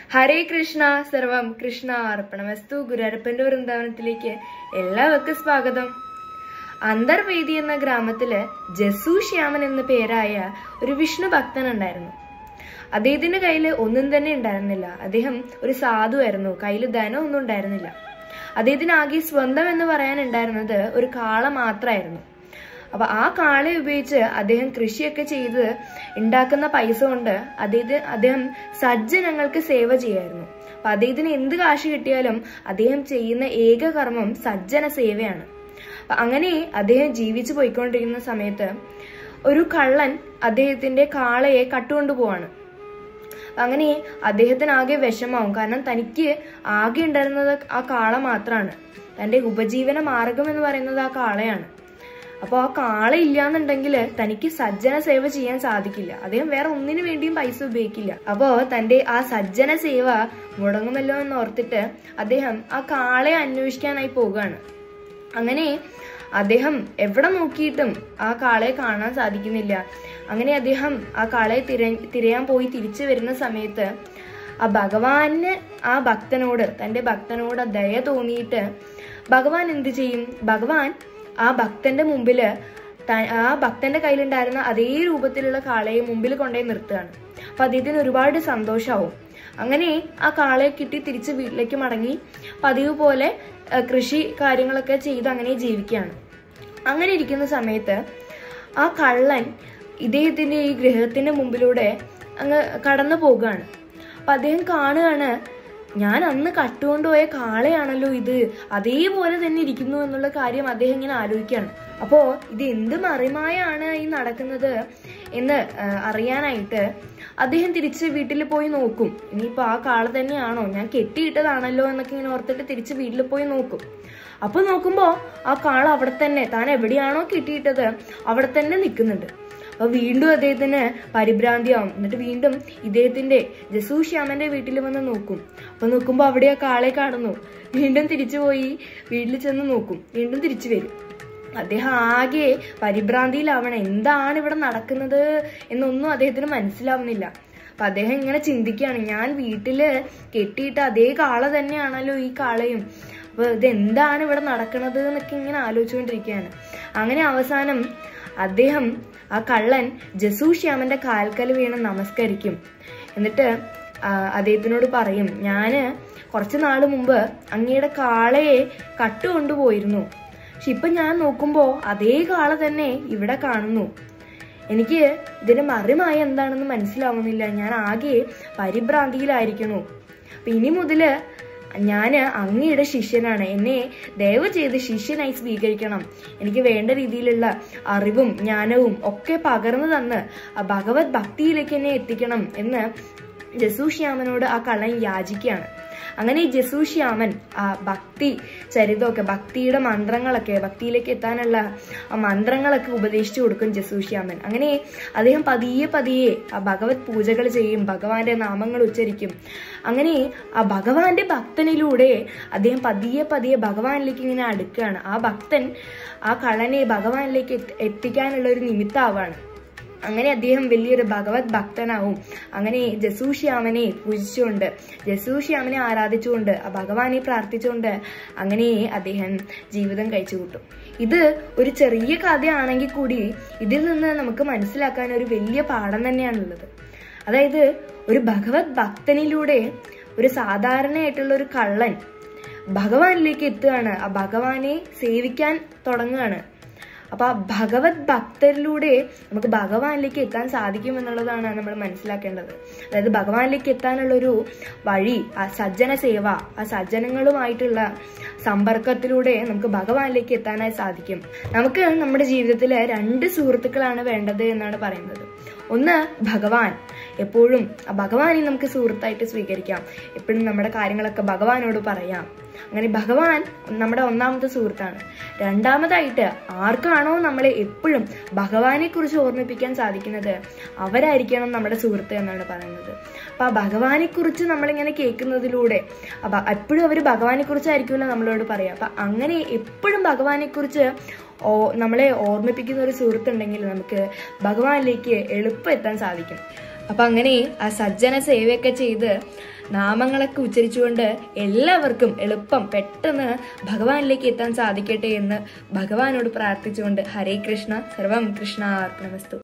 ഹരേ കൃഷ്ണ സർവം കൃഷ്ണ അർപ്പണമസ്തു ഗുരുരപ്പന്റെ വൃന്ദാവനത്തിലേക്ക് എല്ലാവർക്കും സ്വാഗതം അന്തർവേദി എന്ന ഗ്രാമത്തില് ജസു ശ്യാമൻ എന്ന പേരായ ഒരു വിഷ്ണു ഭക്തൻ ഉണ്ടായിരുന്നു അദ്ദേഹത്തിന്റെ കയ്യിൽ ഒന്നും തന്നെ ഉണ്ടായിരുന്നില്ല അദ്ദേഹം ഒരു സാധുവായിരുന്നു കയ്യിൽ ധനം ഒന്നും ഉണ്ടായിരുന്നില്ല അദ്ദേഹത്തിന് ആകെ സ്വന്തം എന്ന് പറയാനുണ്ടായിരുന്നത് ഒരു കാള മാത്രമായിരുന്നു അപ്പൊ ആ കാളയെ ഉപയോഗിച്ച് അദ്ദേഹം കൃഷിയൊക്കെ ചെയ്ത് ഉണ്ടാക്കുന്ന പൈസ കൊണ്ട് അദ്ദേഹത്തെ അദ്ദേഹം സജ്ജനങ്ങൾക്ക് സേവ ചെയ്യായിരുന്നു അപ്പൊ അദ്ദേഹത്തിന് എന്ത് കാശ് കിട്ടിയാലും അദ്ദേഹം ചെയ്യുന്ന ഏക കർമ്മം സജ്ജന സേവയാണ് അപ്പൊ അങ്ങനെ അദ്ദേഹം ജീവിച്ചു പോയിക്കൊണ്ടിരിക്കുന്ന സമയത്ത് ഒരു കള്ളൻ അദ്ദേഹത്തിന്റെ കാളയെ കട്ടുകൊണ്ടു പോവാണ് അങ്ങനെ അദ്ദേഹത്തിന് ആകെ വിഷമാവും കാരണം തനിക്ക് ആകെ ഉണ്ടായിരുന്നത് ആ കാള മാത്രമാണ് തന്റെ ഉപജീവന മാർഗം എന്ന് പറയുന്നത് ആ കാളയാണ് അപ്പോൾ ആ കാള ഇല്ലാന്നുണ്ടെങ്കിൽ തനിക്ക് സജ്ജന സേവ ചെയ്യാൻ സാധിക്കില്ല അദ്ദേഹം വേറെ ഒന്നിനു വേണ്ടിയും പൈസ ഉപയോഗിക്കില്ല അപ്പോൾ തന്റെ ആ സജ്ജന സേവ മുടങ്ങുമല്ലോ എന്ന് ഓർത്തിട്ട് അദ്ദേഹം ആ കാളയെ അന്വേഷിക്കാനായി പോവുകയാണ് അങ്ങനെ അദ്ദേഹം എവിടെ നോക്കിയിട്ടും ആ കാളയെ കാണാൻ സാധിക്കുന്നില്ല അങ്ങനെ അദ്ദേഹം ആ കാളയെ തിര തിരയാൻ പോയി തിരിച്ചു വരുന്ന സമയത്ത് ആ ഭഗവാന് ആ ഭക്തനോട് തന്റെ ഭക്തനോട് ദയ തോന്നിയിട്ട് ഭഗവാൻ എന്ത് ചെയ്യും ഭഗവാൻ ആ ഭക്തന്റെ മുമ്പില് ആ ഭക്തന്റെ കയ്യിലുണ്ടായിരുന്ന അതേ രൂപത്തിലുള്ള കാളയെ മുമ്പിൽ കൊണ്ടുപോയി നിർത്തുകയാണ് അപ്പൊ അദ്ദേഹത്തിന് ഒരുപാട് സന്തോഷമാവും അങ്ങനെ ആ കാളയെ കിട്ടി തിരിച്ച് വീട്ടിലേക്ക് മടങ്ങി പതിവ് പോലെ കൃഷി കാര്യങ്ങളൊക്കെ ചെയ്ത് അങ്ങനെ ജീവിക്കുകയാണ് അങ്ങനെ ഇരിക്കുന്ന സമയത്ത് ആ കള്ളൻ ഇദ്ദേഹത്തിന്റെ ഈ ഗൃഹത്തിന്റെ മുമ്പിലൂടെ അങ്ങ് കടന്നു പോകുകയാണ് അപ്പൊ അദ്ദേഹം കാണുകയാണ് ഞാൻ അന്ന് കട്ടുകൊണ്ടുപോയ കാളയാണല്ലോ ഇത് അതേപോലെ തന്നെ ഇരിക്കുന്നു എന്നുള്ള കാര്യം അദ്ദേഹം ഇങ്ങനെ ആലോചിക്കുകയാണ് അപ്പോ ഇത് എന്ത് മറിമായാണ് ഈ നടക്കുന്നത് എന്ന് അറിയാനായിട്ട് അദ്ദേഹം തിരിച്ച് വീട്ടിൽ പോയി നോക്കും ഇനിയിപ്പോ ആ കാള തന്നെയാണോ ഞാൻ കെട്ടിയിട്ടതാണല്ലോ എന്നൊക്കെ ഇങ്ങനെ ഓർത്തിട്ട് തിരിച്ച് വീട്ടിൽ പോയി നോക്കും അപ്പൊ നോക്കുമ്പോ ആ കാള അവിടെ തന്നെ താൻ എവിടെയാണോ കെട്ടിയിട്ടത് അവിടെ തന്നെ നിൽക്കുന്നുണ്ട് അപ്പൊ വീണ്ടും അദ്ദേഹത്തിന് പരിഭ്രാന്തിയാവും എന്നിട്ട് വീണ്ടും ഇദ്ദേഹത്തിന്റെ ജസു ശ്യാമന്റെ വീട്ടിൽ വന്ന് നോക്കും അപ്പൊ നോക്കുമ്പോ അവിടെ ആ കാളെ കാണുന്നു വീണ്ടും തിരിച്ചു പോയി വീട്ടിൽ ചെന്ന് നോക്കും വീണ്ടും തിരിച്ചു വരും അദ്ദേഹം ആകെ പരിഭ്രാന്തിയിലാവണം എന്താണ് ഇവിടെ നടക്കുന്നത് എന്നൊന്നും അദ്ദേഹത്തിന് മനസ്സിലാവുന്നില്ല അപ്പൊ അദ്ദേഹം ഇങ്ങനെ ചിന്തിക്കുകയാണ് ഞാൻ വീട്ടില് കെട്ടിയിട്ട് അതേ കാള തന്നെയാണല്ലോ ഈ കാളയും അപ്പൊ ഇത് എന്താണ് ഇവിടെ നടക്കുന്നത് എന്നൊക്കെ ഇങ്ങനെ ആലോചിച്ചുകൊണ്ടിരിക്കുകയാണ് അങ്ങനെ അവസാനം അദ്ദേഹം ആ കള്ളൻ ജസു ശ്യാമന്റെ കാൽക്കൽ വീണ് നമസ്കരിക്കും എന്നിട്ട് അദ്ദേഹത്തിനോട് പറയും ഞാന് കുറച്ചു നാള് മുമ്പ് അങ്ങയുടെ കാളയെ കട്ടുകൊണ്ടുപോയിരുന്നു പക്ഷെ ഇപ്പൊ ഞാൻ നോക്കുമ്പോ അതേ കാള തന്നെ ഇവിടെ കാണുന്നു എനിക്ക് ഇതിന്റെ മറിമായ എന്താണെന്ന് മനസ്സിലാവുന്നില്ല ഞാൻ ആകെ പരിഭ്രാന്തിയിലായിരിക്കുന്നു അപ്പൊ ഇനി മുതല് ഞാന് അങ്ങയുടെ ശിഷ്യനാണ് എന്നെ ദയവ് ചെയ്ത് ശിഷ്യനായി സ്വീകരിക്കണം എനിക്ക് വേണ്ട രീതിയിലുള്ള അറിവും ജ്ഞാനവും ഒക്കെ പകർന്നു തന്ന് ആ ഭഗവത് ഭക്തിയിലേക്ക് എന്നെ എത്തിക്കണം എന്ന് ജസു ശ്യാമനോട് ആ കള്ളൻ യാചിക്കുകയാണ് അങ്ങനെ ജസു ശ്യാമൻ ആ ഭക്തി ചരിതമൊക്കെ ഭക്തിയുടെ മന്ത്രങ്ങളൊക്കെ ഭക്തിയിലേക്ക് എത്താനുള്ള ആ മന്ത്രങ്ങളൊക്കെ ഉപദേശിച്ചു കൊടുക്കും ജസു ശ്യാമൻ അങ്ങനെ അദ്ദേഹം പതിയെ പതിയെ ആ ഭഗവത് പൂജകൾ ചെയ്യും ഭഗവാന്റെ നാമങ്ങൾ ഉച്ചരിക്കും അങ്ങനെ ആ ഭഗവാന്റെ ഭക്തനിലൂടെ അദ്ദേഹം പതിയെ പതിയെ ഭഗവാനിലേക്ക് ഇങ്ങനെ അടുക്കുകയാണ് ആ ഭക്തൻ ആ കള്ളനെ ഭഗവാനിലേക്ക് എത്തിക്കാനുള്ള ഒരു നിമിത്താവാണ് അങ്ങനെ അദ്ദേഹം വലിയൊരു ഭഗവത് ഭക്തനാവും അങ്ങനെ ജസൂഷ്യാമനെ പൂജിച്ചുകൊണ്ട് ജസൂഷ്യാമനെ ആരാധിച്ചുകൊണ്ട് ആ ഭഗവാനെ പ്രാർത്ഥിച്ചുകൊണ്ട് അങ്ങനെ അദ്ദേഹം ജീവിതം കഴിച്ചു കൂട്ടും ഇത് ഒരു ചെറിയ കഥയാണെങ്കിൽ കൂടി ഇതിൽ നിന്ന് നമുക്ക് മനസ്സിലാക്കാൻ ഒരു വലിയ പാഠം തന്നെയാണുള്ളത് അതായത് ഒരു ഭഗവത് ഭക്തനിലൂടെ ഒരു സാധാരണയായിട്ടുള്ള ഒരു കള്ളൻ ഭഗവാനിലേക്ക് എത്തുകയാണ് ആ ഭഗവാനെ സേവിക്കാൻ തുടങ്ങുകയാണ് അപ്പൊ ആ ഭഗവത് ഭക്തരിലൂടെ നമുക്ക് ഭഗവാനിലേക്ക് എത്താൻ സാധിക്കും എന്നുള്ളതാണ് നമ്മൾ മനസ്സിലാക്കേണ്ടത് അതായത് ഭഗവാനിലേക്ക് എത്താനുള്ള ഒരു വഴി ആ സജ്ജന സേവ ആ സജ്ജനങ്ങളുമായിട്ടുള്ള സമ്പർക്കത്തിലൂടെ നമുക്ക് ഭഗവാനിലേക്ക് എത്താനായി സാധിക്കും നമുക്ക് നമ്മുടെ ജീവിതത്തിൽ രണ്ട് സുഹൃത്തുക്കളാണ് വേണ്ടത് എന്നാണ് പറയുന്നത് ഒന്ന് ഭഗവാൻ എപ്പോഴും ആ ഭഗവാനെ നമുക്ക് സുഹൃത്തായിട്ട് സ്വീകരിക്കാം എപ്പോഴും നമ്മുടെ കാര്യങ്ങളൊക്കെ ഭഗവാനോട് പറയാം അങ്ങനെ ഭഗവാൻ നമ്മുടെ ഒന്നാമത്തെ സുഹൃത്താണ് രണ്ടാമതായിട്ട് ആർക്കാണോ നമ്മളെ എപ്പോഴും ഭഗവാനെ കുറിച്ച് ഓർമ്മിപ്പിക്കാൻ സാധിക്കുന്നത് അവരായിരിക്കണം നമ്മുടെ സുഹൃത്ത് എന്നാണ് പറയുന്നത് അപ്പൊ ആ ഭഗവാനെ കുറിച്ച് നമ്മളിങ്ങനെ കേൾക്കുന്നതിലൂടെ അപ്പൊ എപ്പോഴും അവർ ഭഗവാനെ കുറിച്ചായിരിക്കുമല്ലോ നമ്മളോട് പറയാം അപ്പൊ അങ്ങനെ എപ്പോഴും ഭഗവാനെ കുറിച്ച് ഓ നമ്മളെ ഓർമ്മിപ്പിക്കുന്ന ഒരു സുഹൃത്തുണ്ടെങ്കിൽ നമുക്ക് ഭഗവാനിലേക്ക് എളുപ്പം എത്താൻ സാധിക്കും അപ്പൊ അങ്ങനെ ആ സജ്ജന സേവയൊക്കെ ചെയ്ത് നാമങ്ങളൊക്കെ ഉച്ചരിച്ചുകൊണ്ട് എല്ലാവർക്കും എളുപ്പം പെട്ടെന്ന് ഭഗവാനിലേക്ക് എത്താൻ സാധിക്കട്ടെ എന്ന് ഭഗവാനോട് പ്രാർത്ഥിച്ചുകൊണ്ട് ഹരേ കൃഷ്ണ സർവം കൃഷ്ണ അർപ്പണമസ്തു